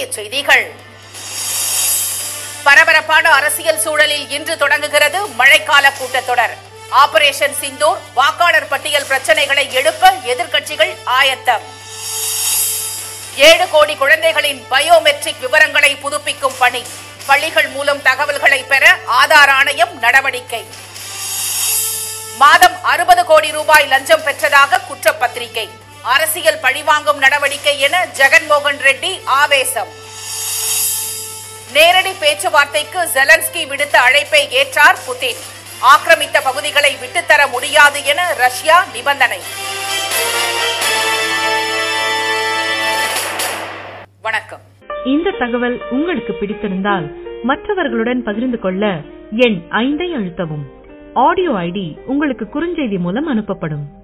செய்திகள் பரபரப்பான அரசியல் சூழலில் இன்று தொடங்குகிறது மழைக்கால கூட்டத்தொடர் ஆபரேஷன் சிந்தூர் வாக்காளர் பட்டியல் பிரச்சினைகளை எழுப்ப எதிர்க்கட்சிகள் ஆயத்தம் ஏழு கோடி குழந்தைகளின் பயோமெட்ரிக் விவரங்களை புதுப்பிக்கும் பணி பள்ளிகள் மூலம் தகவல்களை பெற ஆதார் ஆணையம் நடவடிக்கை மாதம் அறுபது கோடி ரூபாய் லஞ்சம் பெற்றதாக குற்றப்பத்திரிகை அரசியல் பழிவாங்கும் நடவடிக்கை என ஜெகன்மோகன் ரெட்டி ஆவேசம் நேரடி பேச்சுவார்த்தைக்கு ஜெலன்ஸ்கி விடுத்த அழைப்பை ஏற்றார் புதின் ஆக்கிரமித்த பகுதிகளை விட்டுத்தர முடியாது என ரஷ்யா நிபந்தனை வணக்கம் இந்த தகவல் உங்களுக்கு பிடித்திருந்தால் மற்றவர்களுடன் பகிர்ந்து கொள்ள எண் ஐந்தை அழுத்தவும் ஆடியோ ஐடி உங்களுக்கு குறுஞ்செய்தி மூலம் அனுப்பப்படும்